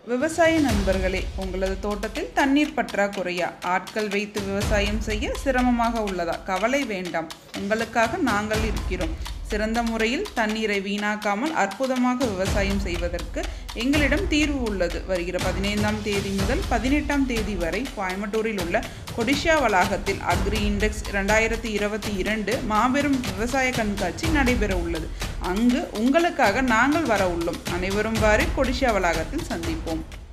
விவசாய நண்பர்களே உங்களது தோட்டத்தில் தண்ணீர் பற்றாக்குறையா ஆட்கள் வைத்து விவசாயம் செய்ய சிரமமாக உள்ளதா கவலை வேண்டாம் உங்களுக்காக நாங்கள் இருக்கிறோம் சிறந்த முறையில் தண்ணீரை வீணாக்காமல் அற்புதமாக விவசாயம் செய்வதற்கு எங்களிடம் தீர்வு உள்ளது வருகிற பதினைந்தாம் தேதி முதல் பதினெட்டாம் தேதி வரை கோயம்புத்தூரில் உள்ள கொடிஷா வளாகத்தில் அக்ரி இண்டெக்ஸ் ரெண்டாயிரத்தி இருபத்தி இரண்டு மாபெரும் விவசாய கண்காட்சி நடைபெற உள்ளது அங்கு உங்களுக்காக நாங்கள் வர உள்ளோம் அனைவரும் வாரி கொடிஷா வளாகத்தில் சந்திப்போம்